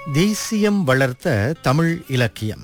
தேசியம் வளர்த்த தமிழ் இலக்கியம்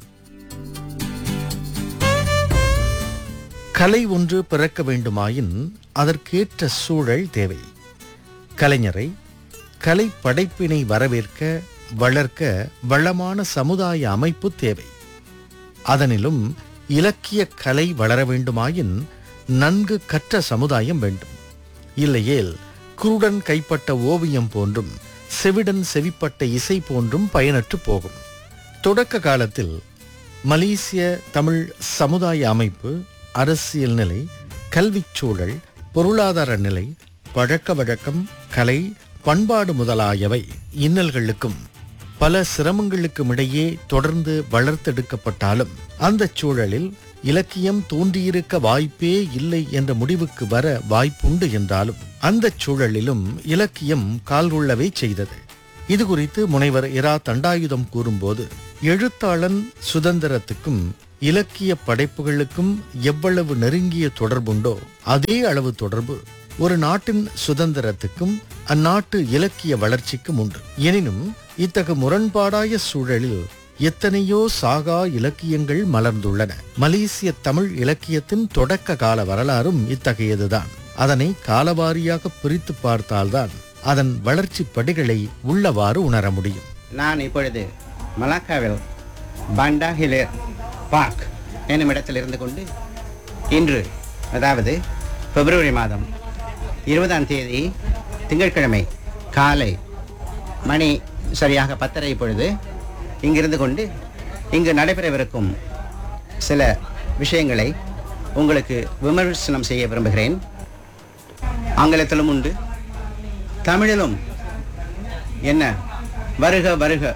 கலை ஒன்று பிறக்க வேண்டுமாயின் அதற்கேற்ற சூழல் தேவை கலைஞரை கலை படைப்பினை வரவேற்க வளர்க்க வளமான சமுதாய அமைப்பு தேவை அதனிலும் இலக்கிய கலை வளர வேண்டுமாயின் நன்கு கற்ற சமுதாயம் வேண்டும் இல்லையேல் குருடன் கைப்பட்ட ஓவியம் போன்றும் செவிடன் செவிப்பட்ட இசை போன்றும் பயனற்று போகும் தொடக்க காலத்தில் மலேசிய தமிழ் சமுதாய அமைப்பு அரசியல் நிலை கல்விச் சூழல் பொருளாதார நிலை பழக்க வழக்கம் கலை பண்பாடு முதலாயவை இன்னல்களுக்கும் பல சிரமங்களுக்கும் இடையே தொடர்ந்து வளர்த்தெடுக்கப்பட்டாலும் அந்த சூழலில் இலக்கியம் தோன்றியிருக்க வாய்ப்பே இல்லை என்ற முடிவுக்கு வர வாய்ப்புண்டு என்றாலும் அந்த சூழலிலும் இலக்கியம் கால்கொள்ளவே செய்தது இது குறித்து முனைவர் இரா தண்டாயுதம் கூறும்போது எழுத்தாளன் சுதந்திரத்துக்கும் இலக்கிய படைப்புகளுக்கும் எவ்வளவு நெருங்கிய தொடர்புண்டோ அதே அளவு தொடர்பு ஒரு நாட்டின் சுதந்திரத்துக்கும் அந்நாட்டு இலக்கிய வளர்ச்சிக்கும் உண்டு எனினும் இத்தகு முரண்பாடாய சூழலில் எத்தனையோ சாகா இலக்கியங்கள் மலர்ந்துள்ளன மலேசிய தமிழ் இலக்கியத்தின் தொடக்க கால வரலாறும் இத்தகையதுதான் அதனை காலவாரியாக பிரித்து பார்த்தால்தான் அதன் வளர்ச்சி படிகளை உள்ளவாறு உணர முடியும் நான் இப்பொழுது மலாக்காவில் பாண்டா ஹிலேர் பார்க் என்னும் இடத்தில் இருந்து கொண்டு இன்று அதாவது பிப்ரவரி மாதம் இருபதாம் தேதி திங்கட்கிழமை காலை மணி சரியாக பத்தரை பொழுது இங்கிருந்து கொண்டு இங்கு நடைபெறவிருக்கும் சில விஷயங்களை உங்களுக்கு விமர்சனம் செய்ய விரும்புகிறேன் ஆங்கிலத்திலும் உண்டு தமிழிலும் என்ன வருக வருக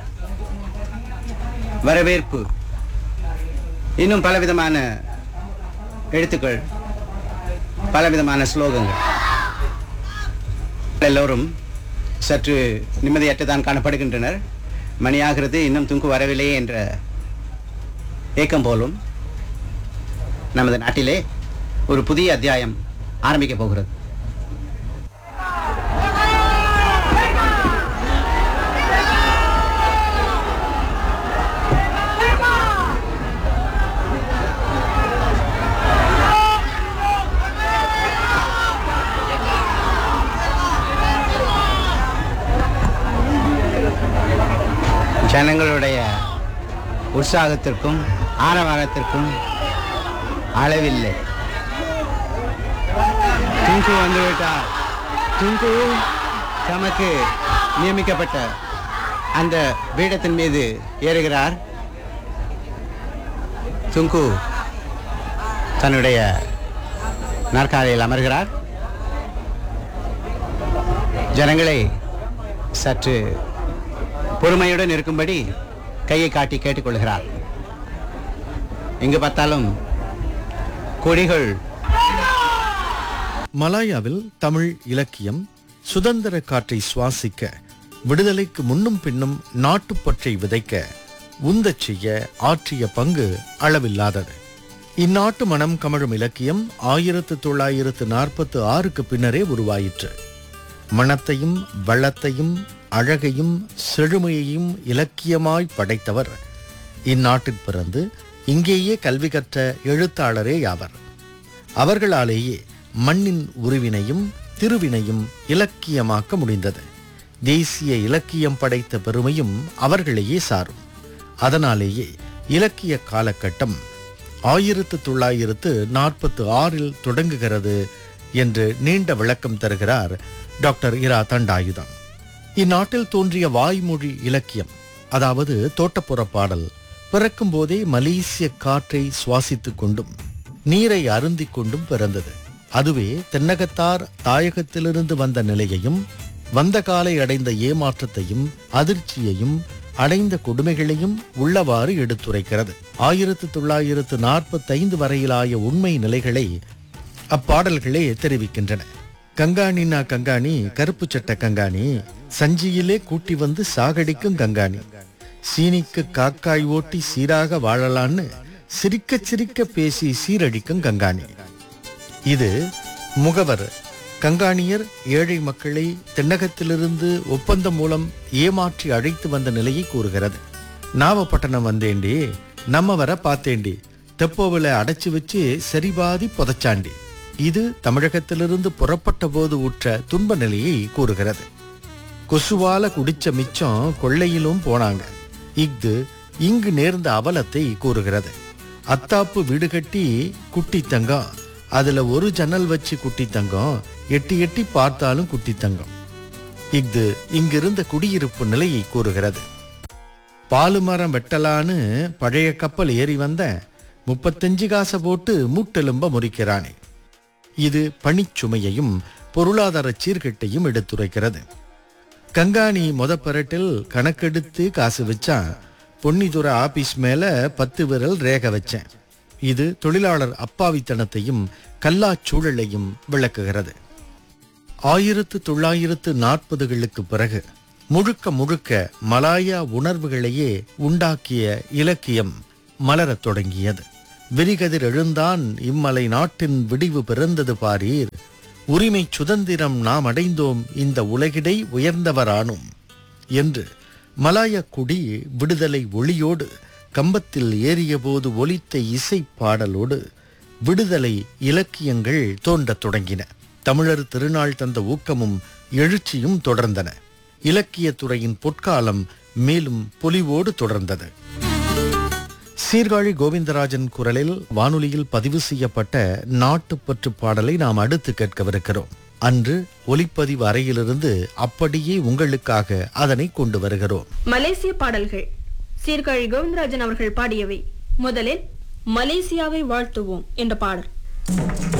வரவேற்பு இன்னும் பலவிதமான எழுத்துக்கள் பலவிதமான ஸ்லோகங்கள் எல்லோரும் சற்று நிம்மதியற்று தான் காணப்படுகின்றனர் மணியாகிறது இன்னும் துங்கு வரவில்லையே என்ற ஏக்கம் போலும் நமது நாட்டிலே ஒரு புதிய அத்தியாயம் ஆரம்பிக்கப் போகிறது ஜனங்களுடைய உற்சாகத்திற்கும் ஆரவாரத்திற்கும் அளவில்லை துங்கு வந்துவிட்டார் துங்கு தமக்கு நியமிக்கப்பட்ட அந்த பீடத்தின் மீது ஏறுகிறார் துங்கு தன்னுடைய நாற்காலியில் அமர்கிறார் ஜனங்களை சற்று பொறுமையுடன் இருக்கும்படி கையை காட்டி கேட்டுக்கொள்கிறார் எங்கு பார்த்தாலும் கொடிகள் மலாயாவில் தமிழ் இலக்கியம் சுதந்திர காற்றை சுவாசிக்க விடுதலைக்கு முன்னும் பின்னும் நாட்டுப்பற்றை விதைக்க உந்தச் செய்ய ஆற்றிய பங்கு அளவில்லாதது இந்நாட்டு மனம் கமழும் இலக்கியம் ஆயிரத்து தொள்ளாயிரத்து நாற்பத்து ஆறுக்கு பின்னரே உருவாயிற்று மனத்தையும் வளத்தையும் அழகையும் செழுமையையும் இலக்கியமாய் படைத்தவர் இந்நாட்டில் பிறந்து இங்கேயே கல்வி கற்ற எழுத்தாளரே ஆவர் அவர்களாலேயே மண்ணின் உருவினையும் திருவினையும் இலக்கியமாக்க முடிந்தது தேசிய இலக்கியம் படைத்த பெருமையும் அவர்களையே சாரும் அதனாலேயே இலக்கிய காலகட்டம் ஆயிரத்து தொள்ளாயிரத்து நாற்பத்து ஆறில் தொடங்குகிறது என்று நீண்ட விளக்கம் தருகிறார் டாக்டர் இரா தண்டாயுதம் இந்நாட்டில் தோன்றிய வாய்மொழி இலக்கியம் அதாவது தோட்டப்புற பாடல் பிறக்கும் போதே மலேசிய காற்றை சுவாசித்துக் கொண்டும் நீரை அருந்திக் கொண்டும் பிறந்தது அதுவே தென்னகத்தார் தாயகத்திலிருந்து வந்த நிலையையும் வந்த காலை அடைந்த ஏமாற்றத்தையும் அதிர்ச்சியையும் அடைந்த கொடுமைகளையும் உள்ளவாறு எடுத்துரைக்கிறது ஆயிரத்து தொள்ளாயிரத்து நாற்பத்தைந்து வரையிலாய உண்மை நிலைகளை அப்பாடல்களே தெரிவிக்கின்றன கங்காணினா கங்காணி கருப்பு சட்ட கங்காணி சஞ்சியிலே கூட்டி வந்து சாகடிக்கும் கங்காணி சீனிக்கு காக்காய் ஓட்டி சீராக வாழலான்னு சிரிக்க சிரிக்க பேசி சீரடிக்கும் கங்காணி இது முகவர் கங்காணியர் ஏழை மக்களை தென்னகத்திலிருந்து ஒப்பந்தம் மூலம் ஏமாற்றி அழைத்து வந்த நிலையை கூறுகிறது நாவப்பட்டினம் வந்தேண்டி நம்ம வர பார்த்தேண்டி தெப்போவில் அடைச்சு வச்சு சரிபாதி புதைச்சாண்டி இது தமிழகத்திலிருந்து புறப்பட்ட போது உற்ற துன்ப நிலையை கூறுகிறது கொசுவால குடிச்ச மிச்சம் கொள்ளையிலும் போனாங்க இஃது இங்கு நேர்ந்த அவலத்தை கூறுகிறது அத்தாப்பு வீடு கட்டி குட்டி தங்கம் அதுல ஒரு ஜன்னல் வச்சு குட்டி தங்கம் எட்டி எட்டி பார்த்தாலும் குட்டி தங்கம் இஃது இங்கிருந்த குடியிருப்பு நிலையை கூறுகிறது பாலுமரம் வெட்டலான்னு பழைய கப்பல் ஏறி வந்த முப்பத்தஞ்சு காசை போட்டு மூட்டெலும்ப முறிக்கிறானே இது பணிச்சுமையையும் பொருளாதார சீர்கெட்டையும் எடுத்துரைக்கிறது கங்காணி மொத பரட்டில் கணக்கெடுத்து காசு வச்சான் பொன்னிதுரை ஆபீஸ் மேல பத்து விரல் ரேக வச்சேன் இது தொழிலாளர் அப்பாவித்தனத்தையும் கல்லாச் சூழலையும் விளக்குகிறது ஆயிரத்து தொள்ளாயிரத்து நாற்பதுகளுக்கு பிறகு முழுக்க முழுக்க மலாயா உணர்வுகளையே உண்டாக்கிய இலக்கியம் மலரத் தொடங்கியது விரிகதிர் எழுந்தான் இம்மலை நாட்டின் விடிவு பிறந்தது பாரீர் உரிமை சுதந்திரம் நாம் அடைந்தோம் இந்த உலகிடை உயர்ந்தவரானோம் என்று மலாய குடி விடுதலை ஒளியோடு கம்பத்தில் ஏறியபோது ஒலித்த இசை பாடலோடு விடுதலை இலக்கியங்கள் தோன்றத் தொடங்கின தமிழர் திருநாள் தந்த ஊக்கமும் எழுச்சியும் தொடர்ந்தன இலக்கியத்துறையின் பொற்காலம் மேலும் பொலிவோடு தொடர்ந்தது சீர்காழி கோவிந்தராஜன் குரலில் வானொலியில் பதிவு செய்யப்பட்ட நாட்டுப்பற்று பாடலை நாம் அடுத்து கேட்கவிருக்கிறோம் அன்று ஒலிப்பதிவு அறையிலிருந்து அப்படியே உங்களுக்காக அதனை கொண்டு வருகிறோம் மலேசிய பாடல்கள் சீர்காழி கோவிந்தராஜன் அவர்கள் பாடியவை முதலில் மலேசியாவை வாழ்த்துவோம் என்ற பாடல்